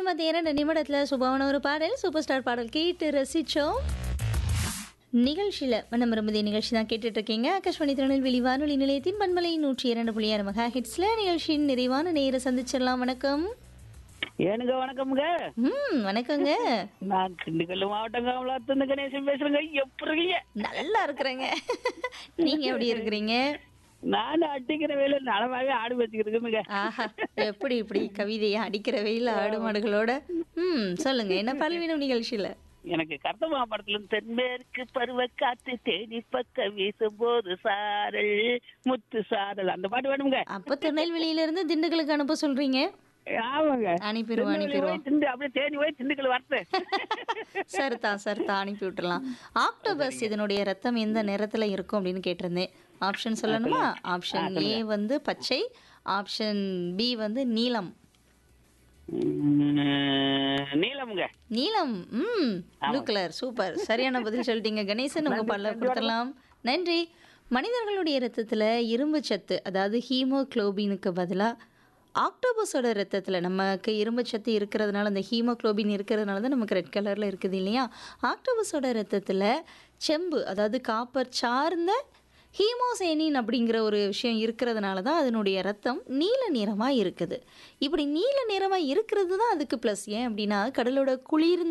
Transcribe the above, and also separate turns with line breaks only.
மணி இரண்டு நிமிடத்தில் சுபமான ஒரு பாடல் சூப்பர் ஸ்டார் பாடல் கேட்டு ரசித்தோம் நிகழ்ச்சியில் மனம் விரும்புதிய நிகழ்ச்சி தான் கேட்டுட்டு இருக்கீங்க ஆகாஷ்வாணி திருநெல்வேலி வானொலி நிலையத்தின் பண்பலை நூற்றி இரண்டு புள்ளி ஆறு மெகா ஹிட்ஸில் நிகழ்ச்சியின் நிறைவான நேர சந்திச்சிடலாம் வணக்கம்
ஏனுங்க வணக்கம்ங்க
ம் வணக்கங்க
நான் திண்டுக்கல் மாவட்டம் காமலாத்து கணேசன் பேசுறேங்க எப்படி இருக்கீங்க
நல்லா இருக்கிறேங்க நீங்க எப்படி இருக்கிறீங்க
நான் அடிக்கிற வேலை நலமாக ஆடு வச்சுக்கிறதுங்க
ஆஹா எப்படி இப்படி கவிதையை அடிக்கிற வெயில் ஆடு மாடுகளோட ம் சொல்லுங்க என்ன பல்வேணும் நிகழ்ச்சியில
எனக்கு கர்த்தமா படத்துல இருந்து தென்மேற்கு பருவ காத்து தேடி பக்க வீசும் போது சாரல் முத்து சாரல் அந்த பாட்டு வேணுங்க
அப்ப திருநெல்வேலியில இருந்து திண்டுக்கலுக்கு அனுப்ப சொல்றீங்க
ஆமாங்க
அனுப்பிடுவோம் அனுப்பிடுவோம்
போய் திண்டு அப்படியே தேடி போய் திண்டுக்கல் வரது
சரிதான் சரிதான் அனுப்பி விட்டுறலாம் ஆக்டோபஸ் இதனுடைய ரத்தம் எந்த நிறத்துல இருக்கும் அப்படின்னு கேட்டிருந்தேன் ஆப்ஷன் சொல்லணுமா ஆப்ஷன் ஏ வந்து பச்சை ஆப்ஷன் பி வந்து நீலம்
நீளமுங்க
நீலம் ம் ப்ளூ கலர் சூப்பர் சரியான பதில் சொல்லிட்டீங்க கணேசன் உங்க பல்ல கொடுத்துடலாம் நன்றி மனிதர்களுடைய ரத்தத்துல இரும்பு சத்து அதாவது ஹீமோக்ளோபினுக்கு பதிலா ஆக்டோபஸோட ரத்தத்தில் நமக்கு இரும்பு சத்து இருக்கிறதுனால அந்த ஹீமோக்ளோபின் இருக்கிறதுனால தான் நமக்கு ரெட் கலரில் இருக்குது இல்லையா ஆக்டோபஸோட ரத்தத்தில் செம்பு அதாவது காப்பர் சார்ந்த ஹீமோசேனின் அப்படிங்கிற ஒரு விஷயம் இருக்கிறதுனால தான் அதனுடைய ரத்தம் நீல நிறமாக இருக்குது இப்படி நீல நிறமாக இருக்கிறது தான் அதுக்கு ப்ளஸ் ஏன் அப்படின்னா கடலோட குளிர்ந்த